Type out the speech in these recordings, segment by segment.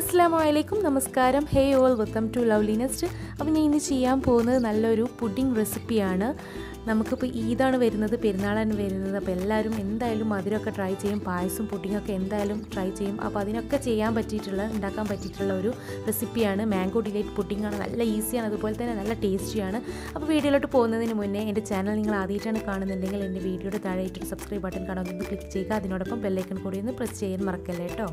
അസ്സാം വലൈക്കും നമസ്കാരം hey all welcome to lovely nest അപ്പോൾ ഞാൻ ഇന്ന് ചെയ്യാൻ പോകുന്നത് നല്ലൊരു പുഡിംഗ് റെസിപ്പിയാണ് നമുക്കിപ്പോൾ ഈദാണ് വരുന്നത് പെരുന്നാളാണ് വരുന്നത് അപ്പോൾ എല്ലാവരും എന്തായാലും മധുരമൊക്കെ ട്രൈ ചെയ്യും പായസം പുഡിങ്ങൊക്കെ എന്തായാലും ട്രൈ ചെയ്യും അപ്പോൾ അതിനൊക്കെ ചെയ്യാൻ പറ്റിയിട്ടുള്ള ഉണ്ടാക്കാൻ പറ്റിയിട്ടുള്ള ഒരു റെസിപ്പിയാണ് മാംഗോ ഡിലൈറ്റ് പുഡിങ്ങാണ് നല്ല ഈസിയാണ് അതുപോലെ തന്നെ നല്ല ടേസ്റ്റിയാണ് അപ്പോൾ വീഡിയോയിലോട്ട് പോകുന്നതിന് മുന്നേ എൻ്റെ ചാനൽ നിങ്ങൾ ആദ്യമായിട്ടാണ് കാണുന്നുണ്ടെങ്കിൽ എൻ്റെ വീഡിയോയുടെ താഴെയായിട്ടൊരു സബ്സ്ക്രൈബ് ബട്ടൺ കാണാൻ ഒന്ന് ക്ലിക്ക് ചെയ്യുക അതിനോടൊപ്പം ബെല്ലൈക്കൺ കൂടി ഒന്ന് പ്രസ് ചെയ്യാൻ മറക്കല്ലേ കേട്ടോ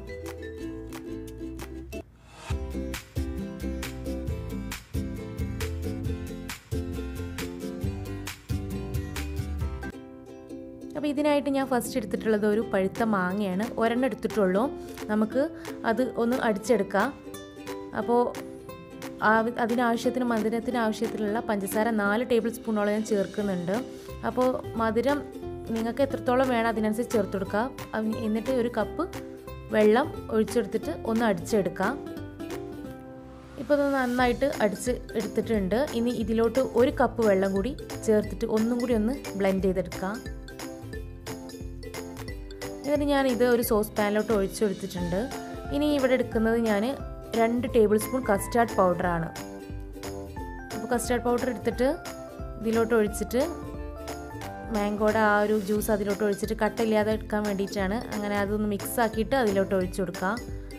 അപ്പോൾ ഇതിനായിട്ട് ഞാൻ ഫസ്റ്റ് എടുത്തിട്ടുള്ളത് ഒരു പഴുത്ത മാങ്ങയാണ് ഒരെണ്ണം എടുത്തിട്ടുള്ളൂ നമുക്ക് അത് ഒന്ന് അടിച്ചെടുക്കാം അപ്പോൾ അതിനാവശ്യത്തിന് മധുരത്തിന് ആവശ്യത്തിലുള്ള പഞ്ചസാര നാല് ടേബിൾ സ്പൂണോളം ഞാൻ ചേർക്കുന്നുണ്ട് അപ്പോൾ മധുരം നിങ്ങൾക്ക് എത്രത്തോളം വേണം അതിനനുസരിച്ച് ചേർത്ത് കൊടുക്കുക എന്നിട്ട് ഒരു കപ്പ് വെള്ളം ഒഴിച്ചെടുത്തിട്ട് ഒന്ന് അടിച്ചെടുക്കാം ഇപ്പോൾ ഇത് നന്നായിട്ട് അടിച്ച് എടുത്തിട്ടുണ്ട് ഇനി ഇതിലോട്ട് ഒരു കപ്പ് വെള്ളം കൂടി ചേർത്തിട്ട് ഒന്നും കൂടി ഒന്ന് ബ്ലെൻഡ് ചെയ്തെടുക്കാം എന്നിട്ട് ഞാൻ ഇത് ഒരു സോസ് പാനിലോട്ട് ഒഴിച്ചെടുത്തിട്ടുണ്ട് ഇനി ഇവിടെ എടുക്കുന്നത് ഞാൻ രണ്ട് ടേബിൾ സ്പൂൺ കസ്റ്റാർഡ് പൗഡറാണ് അപ്പോൾ കസ്റ്റാർഡ് പൗഡർ എടുത്തിട്ട് ഇതിലോട്ട് ഒഴിച്ചിട്ട് മാംഗോയുടെ ആ ഒരു ജ്യൂസ് അതിലോട്ട് ഒഴിച്ചിട്ട് കട്ടില്ലാതെ എടുക്കാൻ വേണ്ടിയിട്ടാണ് അങ്ങനെ അതൊന്ന് മിക്സ് ആക്കിയിട്ട് അതിലോട്ട് ഒഴിച്ചു കൊടുക്കാം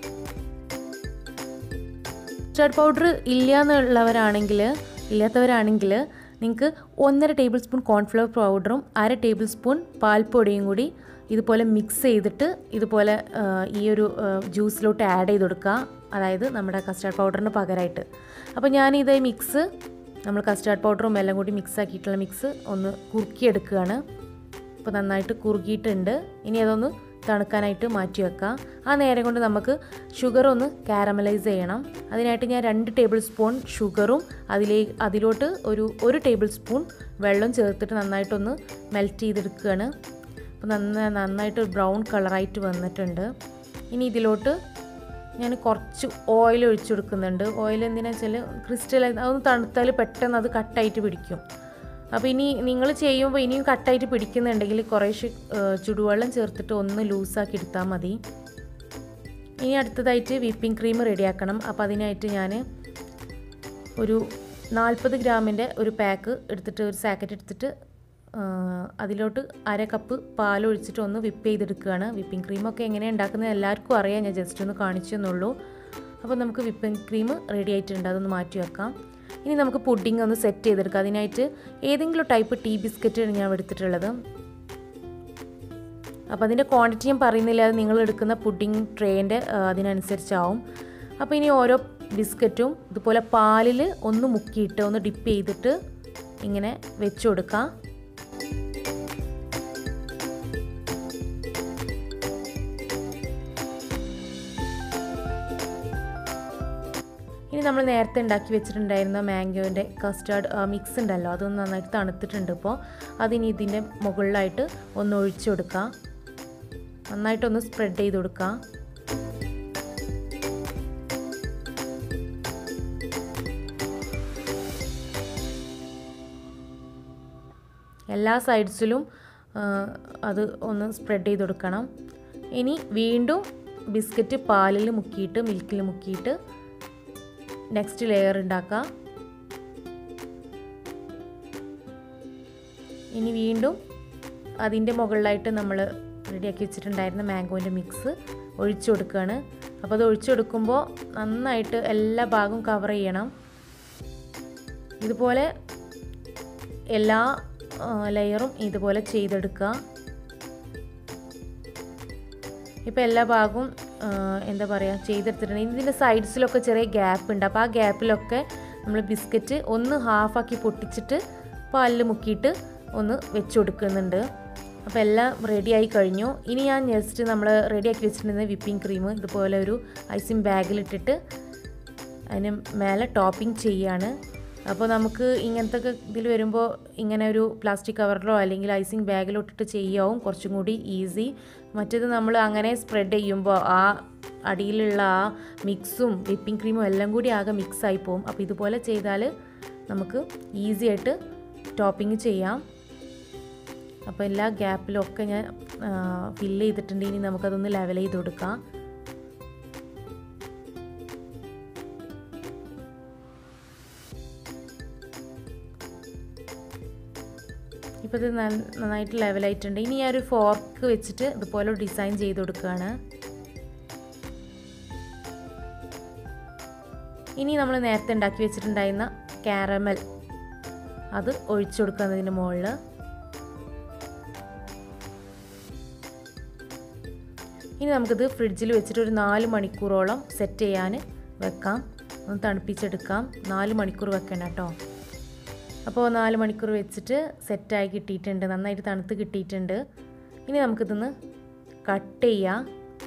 കസ്റ്റാർഡ് പൗഡർ ഇല്ല എന്നുള്ളവരാണെങ്കിൽ ഇല്ലാത്തവരാണെങ്കിൽ നിങ്ങൾക്ക് ഒന്നര ടേബിൾ സ്പൂൺ കോൺഫ്ലവർ പൗഡറും അര ടേബിൾ സ്പൂൺ പാൽപ്പൊടിയും കൂടി ഇതുപോലെ മിക്സ് ചെയ്തിട്ട് ഇതുപോലെ ഈ ഒരു ജ്യൂസിലോട്ട് ആഡ് ചെയ്ത് കൊടുക്കുക അതായത് നമ്മുടെ കസ്റ്റാർഡ് പൗഡറിന് പകരമായിട്ട് അപ്പോൾ ഞാനിത് മിക്സ് നമ്മൾ കസ്റ്റാർഡ് പൗഡറും എല്ലാം കൂടി മിക്സ് ആക്കിയിട്ടുള്ള മിക്സ് ഒന്ന് കുറുക്കിയെടുക്കുകയാണ് ഇപ്പോൾ നന്നായിട്ട് കുറുകിയിട്ടുണ്ട് ഇനി അതൊന്ന് തണുക്കാനായിട്ട് മാറ്റി വെക്കാം ആ നേരം കൊണ്ട് നമുക്ക് ഷുഗർ ഒന്ന് കാരമലൈസ് ചെയ്യണം അതിനായിട്ട് ഞാൻ രണ്ട് ടേബിൾ സ്പൂൺ ഷുഗറും അതിലേ അതിലോട്ട് ഒരു ഒരു ടേബിൾ സ്പൂൺ വെള്ളം ചേർത്തിട്ട് നന്നായിട്ടൊന്ന് മെൽറ്റ് ചെയ്തെടുക്കുകയാണ് അപ്പോൾ നന്ന നന്നായിട്ട് ബ്രൗൺ കളറായിട്ട് വന്നിട്ടുണ്ട് ഇനി ഇതിലോട്ട് ഞാൻ കുറച്ച് ഓയിൽ ഒഴിച്ചു കൊടുക്കുന്നുണ്ട് ഓയിൽ എന്തിനാ വെച്ചാൽ ക്രിസ്റ്റൽ അതൊന്ന് തണുത്താൽ പെട്ടെന്ന് അത് കട്ടായിട്ട് പിടിക്കും അപ്പോൾ ഇനി നിങ്ങൾ ചെയ്യുമ്പോൾ ഇനിയും കട്ടായിട്ട് പിടിക്കുന്നുണ്ടെങ്കിൽ കുറേശ്ശെ ചുടുവെള്ളം ചേർത്തിട്ട് ഒന്ന് ലൂസാക്കി എടുത്താൽ മതി ഇനി അടുത്തതായിട്ട് വിപ്പിംഗ് ക്രീം റെഡിയാക്കണം അപ്പോൾ അതിനായിട്ട് ഞാൻ ഒരു നാൽപ്പത് ഗ്രാമിൻ്റെ ഒരു പാക്ക് എടുത്തിട്ട് ഒരു സാക്കറ്റ് എടുത്തിട്ട് അതിലോട്ട് അര കപ്പ് പാൽ ഒഴിച്ചിട്ട് ഒന്ന് വിപ്പ് ചെയ്തെടുക്കുകയാണ് വിപ്പിംഗ് ക്രീമൊക്കെ എങ്ങനെയാണ് ഉണ്ടാക്കുന്നത് എല്ലാവർക്കും അറിയാം ഞാൻ ജസ്റ്റ് ഒന്ന് കാണിച്ചു എന്നുള്ളൂ അപ്പോൾ നമുക്ക് വിപ്പിംഗ് ക്രീം റെഡി ആയിട്ടുണ്ട് അതൊന്ന് മാറ്റി വെക്കാം ഇനി നമുക്ക് പുഡിംഗ് ഒന്ന് സെറ്റ് ചെയ്തെടുക്കാം അതിനായിട്ട് ഏതെങ്കിലും ടൈപ്പ് ടീ ബിസ്ക്കറ്റാണ് ഞാൻ എടുത്തിട്ടുള്ളത് അപ്പോൾ അതിൻ്റെ ക്വാണ്ടിറ്റി ഞാൻ പറയുന്നില്ല അത് നിങ്ങൾ എടുക്കുന്ന പുഡിംഗ് ട്രേൻ്റെ അതിനനുസരിച്ചാവും അപ്പോൾ ഇനി ഓരോ ബിസ്ക്കറ്റും ഇതുപോലെ പാലിൽ ഒന്ന് മുക്കിയിട്ട് ഒന്ന് ഡിപ്പ് ചെയ്തിട്ട് ഇങ്ങനെ വെച്ച് കൊടുക്കാം ഇനി നമ്മൾ നേരത്തെ ഉണ്ടാക്കി വെച്ചിട്ടുണ്ടായിരുന്ന മാംഗോൻ്റെ കസ്റ്റാർഡ് മിക്സ് ഉണ്ടല്ലോ അതൊന്ന് നന്നായിട്ട് തണുത്തിട്ടുണ്ട് ഇപ്പോൾ അതിനി ഇതിൻ്റെ മുകളിലായിട്ട് ഒന്ന് ഒഴിച്ചു കൊടുക്കാം നന്നായിട്ടൊന്ന് സ്പ്രെഡ് ചെയ്ത് കൊടുക്കാം എല്ലാ സൈഡ്സിലും അത് ഒന്ന് സ്പ്രെഡ് ചെയ്ത് കൊടുക്കണം ഇനി വീണ്ടും ബിസ്ക്കറ്റ് പാലിൽ മുക്കിയിട്ട് മിൽക്കിൽ മുക്കിയിട്ട് നെക്സ്റ്റ് ലെയർ ഉണ്ടാക്കാം ഇനി വീണ്ടും അതിൻ്റെ മുകളിലായിട്ട് നമ്മൾ റെഡിയാക്കി വെച്ചിട്ടുണ്ടായിരുന്ന മാംഗോൻ്റെ മിക്സ് ഒഴിച്ചു കൊടുക്കുകയാണ് അപ്പോൾ അത് ഒഴിച്ചു കൊടുക്കുമ്പോൾ നന്നായിട്ട് എല്ലാ ഭാഗവും കവർ ചെയ്യണം ഇതുപോലെ എല്ലാ ലെയറും ഇതുപോലെ ചെയ്തെടുക്കുക ഇപ്പോൾ എല്ലാ ഭാഗവും എന്താ പറയുക ചെയ്തെടുത്തിട്ടുണ്ട് ഇതിൻ്റെ സൈഡ്സിലൊക്കെ ചെറിയ ഗ്യാപ്പ് ഉണ്ട് അപ്പോൾ ആ ഗ്യാപ്പിലൊക്കെ നമ്മൾ ബിസ്ക്കറ്റ് ഒന്ന് ഹാഫാക്കി പൊട്ടിച്ചിട്ട് പാലിൽ മുക്കിയിട്ട് ഒന്ന് വെച്ച് കൊടുക്കുന്നുണ്ട് അപ്പോൾ എല്ലാം റെഡിയായി കഴിഞ്ഞു ഇനി ഞാൻ ജസ്റ്റ് നമ്മൾ റെഡിയാക്കി വെച്ചിട്ടുണ്ടെങ്കിൽ വിപ്പിംഗ് ക്രീം ഇതുപോലെ ഒരു ഐസിങ് ബാഗിലിട്ടിട്ട് അതിന് മേലെ ടോപ്പിംഗ് ചെയ്യാണ് അപ്പോൾ നമുക്ക് ഇങ്ങനത്തെ ഇതിൽ വരുമ്പോൾ ഇങ്ങനെ ഒരു പ്ലാസ്റ്റിക് കവറിലോ അല്ലെങ്കിൽ ഐസിങ് ബാഗിലോ ഇട്ടിട്ട് ചെയ്യാവും കുറച്ചും കൂടി ഈസി മറ്റേത് നമ്മൾ അങ്ങനെ സ്പ്രെഡ് ചെയ്യുമ്പോൾ ആ അടിയിലുള്ള ആ മിക്സും വിപ്പിംഗ് ക്രീമും എല്ലാം കൂടി ആകെ മിക്സ് ആയി പോകും അപ്പോൾ ഇതുപോലെ ചെയ്താൽ നമുക്ക് ഈസി ആയിട്ട് ടോപ്പിംഗ് ചെയ്യാം അപ്പോൾ എല്ലാ ഗ്യാപ്പിലും ഒക്കെ ഞാൻ ഫില്ല് ചെയ്തിട്ടുണ്ട് ഇനി നമുക്കതൊന്ന് ലെവൽ ചെയ്ത് കൊടുക്കാം ഇപ്പോൾ ഇത് നന്നായിട്ട് ലെവലായിട്ടുണ്ട് ഇനി ഞാൻ ഒരു ഫോർക്ക് വെച്ചിട്ട് ഇതുപോലെ ഡിസൈൻ ചെയ്ത് കൊടുക്കുകയാണ് ഇനി നമ്മൾ നേരത്തെ ഉണ്ടാക്കി വെച്ചിട്ടുണ്ടായിരുന്ന കാരമൽ അത് ഒഴിച്ചു കൊടുക്കുന്നതിന് മുകളിൽ ഇനി നമുക്കിത് ഫ്രിഡ്ജിൽ വെച്ചിട്ട് ഒരു നാല് മണിക്കൂറോളം സെറ്റ് ചെയ്യാൻ വെക്കാം ഒന്ന് തണുപ്പിച്ചെടുക്കാം നാല് മണിക്കൂർ വെക്കണം കേട്ടോ അപ്പോൾ നാല് മണിക്കൂർ വെച്ചിട്ട് സെറ്റായി കിട്ടിയിട്ടുണ്ട് നന്നായിട്ട് തണുത്ത് കിട്ടിയിട്ടുണ്ട് ഇനി നമുക്കിതൊന്ന് കട്ട് ചെയ്യാം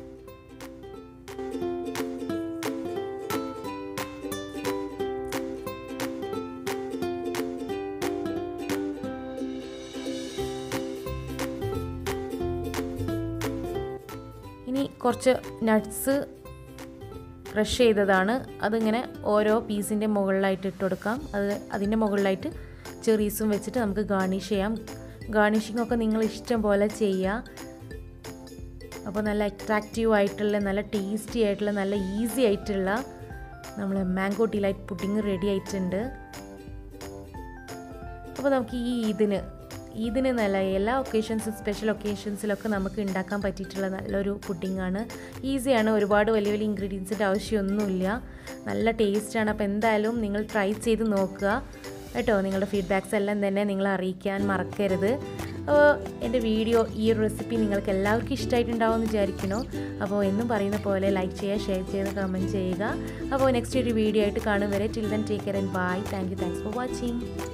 ഇനി കുറച്ച് നട്ട്സ് ക്രഷ് ചെയ്തതാണ് അതിങ്ങനെ ഓരോ പീസിൻ്റെ മുകളിലായിട്ട് ഇട്ട് കൊടുക്കാം അത് അതിൻ്റെ മുകളിലായിട്ട് ചെറീസും വെച്ചിട്ട് നമുക്ക് ഗാർണിഷ് ചെയ്യാം ഗാർണിഷിംഗ് ഒക്കെ നിങ്ങൾ ഇഷ്ടം പോലെ ചെയ്യുക അപ്പോൾ നല്ല അട്രാക്റ്റീവ് ആയിട്ടുള്ള നല്ല ടേസ്റ്റി ആയിട്ടുള്ള നല്ല ഈസി ആയിട്ടുള്ള നമ്മൾ മാംഗോ ഡിലൈറ്റ് പുഡിങ് റെഡി ആയിട്ടുണ്ട് അപ്പോൾ നമുക്ക് ഈ ഇതിന് ഈദിന് നല്ല എല്ലാ ഒക്കേഷൻസും സ്പെഷ്യൽ ഒക്കേഷൻസിലൊക്കെ നമുക്ക് ഉണ്ടാക്കാൻ പറ്റിയിട്ടുള്ള നല്ലൊരു പുഡിങ്ങാണ് ഈസിയാണ് ഒരുപാട് വലിയ വലിയ ഇൻഗ്രീഡിയൻസിൻ്റെ ആവശ്യമൊന്നുമില്ല നല്ല ടേസ്റ്റാണ് അപ്പോൾ എന്തായാലും നിങ്ങൾ ട്രൈ ചെയ്ത് നോക്കുക കേട്ടോ നിങ്ങളുടെ ഫീഡ്ബാക്സ് എല്ലാം തന്നെ നിങ്ങൾ അറിയിക്കാൻ മറക്കരുത് അപ്പോൾ എൻ്റെ വീഡിയോ ഈ ഒരു റെസിപ്പി നിങ്ങൾക്ക് എല്ലാവർക്കും ഇഷ്ടമായിട്ടുണ്ടാവും എന്ന് വിചാരിക്കണോ അപ്പോൾ എന്നും പറയുന്ന പോലെ ലൈക്ക് ചെയ്യുക ഷെയർ ചെയ്യുക കമൻറ്റ് ചെയ്യുക അപ്പോൾ നെക്സ്റ്റ് ഒരു വീഡിയോ ആയിട്ട് കാണും വരെ till then take care and bye thank you thanks for watching